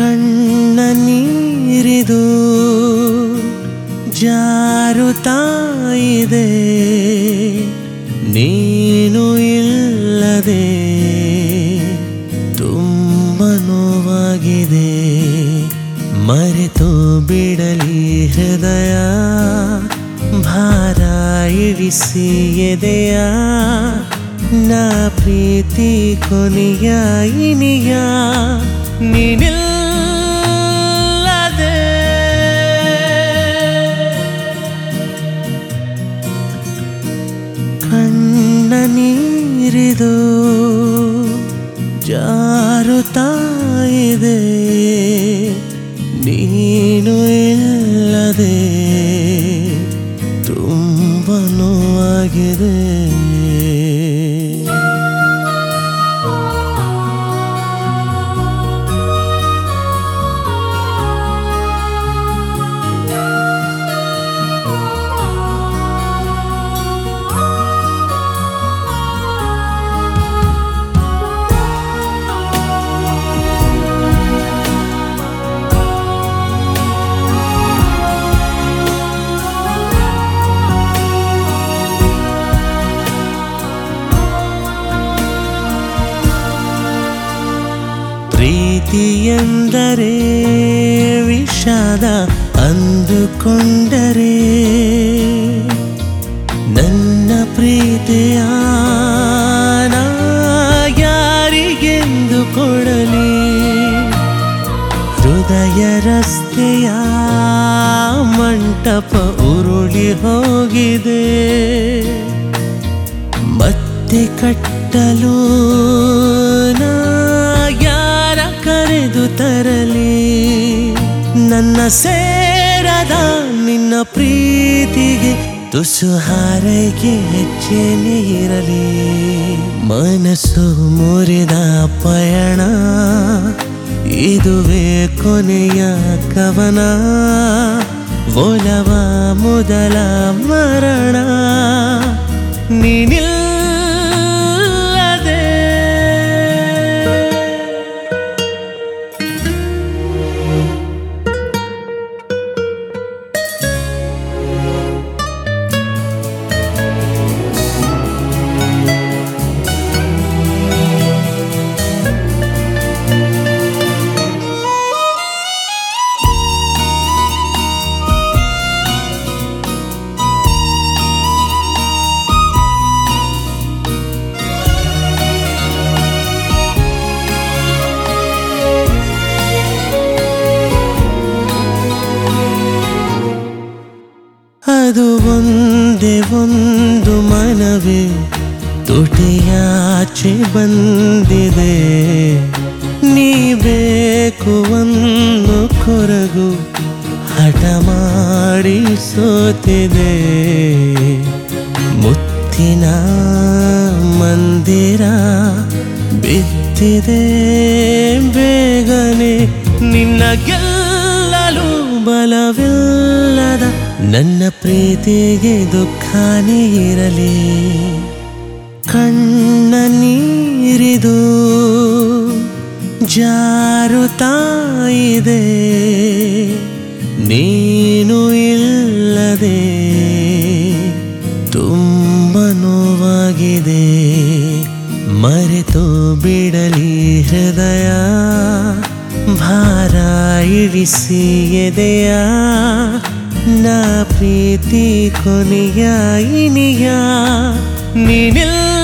ಕಣ್ಣ ನೀರಿದು ಜಾರುತ್ತಾ ಇದೆ ನೀನು ಇಲ್ಲದೆ ತುಂಬ ನೋವಾಗಿದೆ ಮರೆತು ಬಿಡಲಿ ಹೃದಯ ಭಾರ ಇಳಿಸಿ ಎದೆಯ ನಾ ಪ್ರೀತಿ ಕೊನೆಯ ಇನಿಯ ನೀನಿಲ್ಲದೆ ಕಣ್ಣ ನೀರಿದು ಜಾರುತ್ತಾ ಇದೆ ನೀನು ಇಲ್ಲದೆ ತುಂಬ ನೋವಾಗಿದೆ ಪ್ರೀತಿ ಎಂದರೆ ವಿಷಾದ ಅಂದುಕೊಂಡರೆ ನನ್ನ ಪ್ರೀತಿಯ ನಾ ಯಾರಿಗೆಂದು ಕೊಡಲಿ ಹೃದಯ ರಸ್ತೆಯ ಮಂಟಪ ಉರುಳಿ ಹೋಗಿದೆ ಮತ್ತೆ ಕಟ್ಟಲು ನಾ ಯಾರ ಕರೆದು ತರಲಿ ನನ್ನ ಸೇರದ ನಿನ್ನ ಪ್ರೀತಿಗೆ ತುಸು ಹಾರೈಕೆ ಹೆಚ್ಚೇನೆ ಇರಲಿ ಮನಸ್ಸು ಮುರಿದ ಪಯಣ ಇದುವೇ ಕೊನೆಯ ಕವನ ಒಲವ ಮೊದಲ ಮರಣ ನೀನಿಲ್ಲದೆ ಅದು ಒಂದೇ ಒಂದು ಮನವೇ ತುಟಿಯಾಚೆ ಬಂದಿದೆ ನೀ ಬೇಕು ಒಂದು ಕೊರಗು ಹಠ ಮಾಡಿ ಸೋತಿದೆ ಮುತ್ತಿನ ಮಂದಿರ ಬಿದ್ದಿದೆ ಬೇಗನೆ ನಿನ್ನ ಗೆಲ್ಲಲು ಬಲವಿಲ್ಲದ ನನ್ನ ಪ್ರೀತಿಗೆ ದುಃಖನೇ ಇರಲಿ ಕಣ್ಣ ನೀರಿದು ಜಾರುತ್ತಾ ಇದೆ ನೀನು ಇಲ್ಲದೆ ತುಂಬ ನೋವಾಗಿದೆ ಮರೆತು ಬಿಡಲಿ ಹೃದಯ ಭಾರ ಇಳಿಸಿ ಎದೆಯ ನಾ ಪ್ರೀತಿ ಕೊನೆಯ ಇನಿಯ ನೀನಿಲ್ಲ